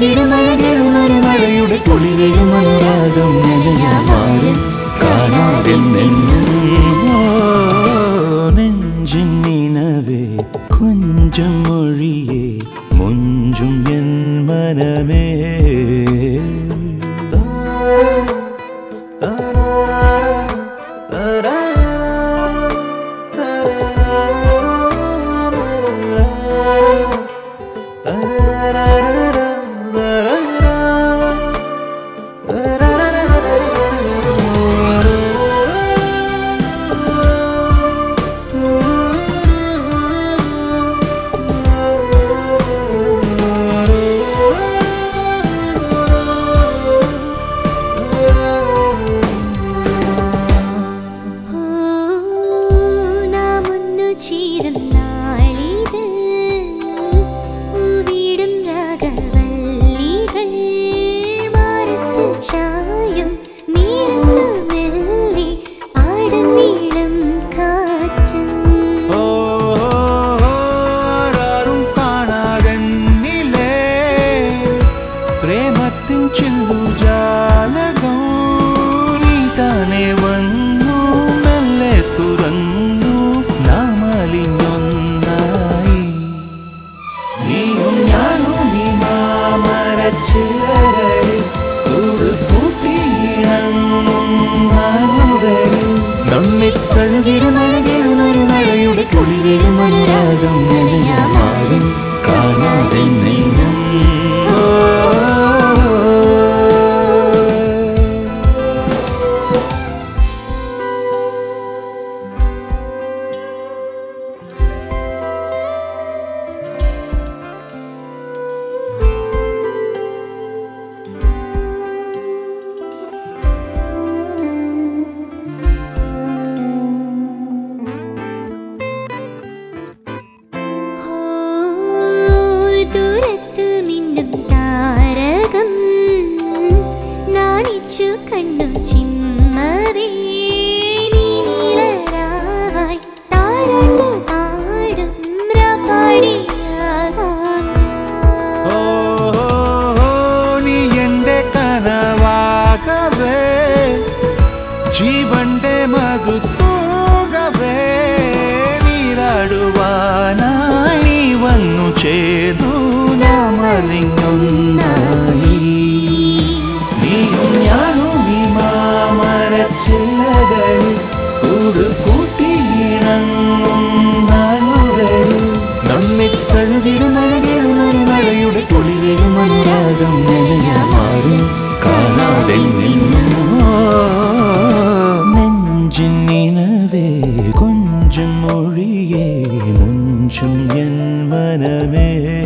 തഴുകിടും അഴകേറും ഒരു മഴയുടെ കുളിരയും അനുരാഗം മാറും കാണാതെ നിന്നും നെഞ്ചിൻ നിനവേ കൊഞ്ചം മൊഴിയേ മുഞ്ചും എൻ മനമേ ഓ നാം ഒന്നു ചേരുന്നാളിത് പൂവിടും രാഗവല്ലികൾ മാറത്ത് ചായം നീരത്ത് മെല്ലെ ആടുന്നീളം കാറ്റും ആരും കാണാതെന്നിലേ പ്രേമത്തിൻ ചില്ലുജാലകം നീ താനെ വന്നു മെല്ലെ തുറന്നു നാമലിഞ്ഞൊന്നായി നീയും ഞാനും ഈ മാമരച്ചില്ലകളിൽ കൂട് കൂട്ടിയിണങ്ങും നാളുകളിൽ നമ്മെ തഴുകിടും അഴകിടും ഒരു മഴയുടെ കുളിരയും അനുരാഗം മാറും കാണാതെ നീങ്ങും ഓ ദൂരത്ത് മിന്നും താരകം നാണിച്ചു കണ്ണു ചിമ്മവേ നീ നീലരാവായി താരാട്ടു പാടും രാപ്പാടിയാകാം ഓ, നീ എന്റെ കനവാകവേ ജീവന്റെ മകുത്തൂകവേ നീരാടുവാനായി നീ വന്നു ചേതു നാമലിങ്ങൊന്നായി നീയും ഞാനും ഈ മാമരച്ചില്ലകളിൽ കൂട് കൂട്ടിയിണങ്ങും നാളുകളിൽ നമ്മെ തഴുകിടും അഴകിടും ഒരു മഴയുടെ കുളിരയും അനുരാഗം മാറും കാണാതെ നിന്നോ നെഞ്ചിൻ നിനവേ കൊഞ്ചും മൊഴിയേ മുഞ്ചും എൻ മനമേ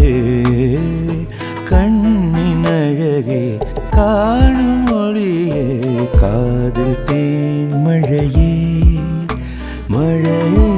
കണ്ണിനഴകെ കാണുമൊഴിയേ കാതിൽ തേൻ മഴയേ മഴയേ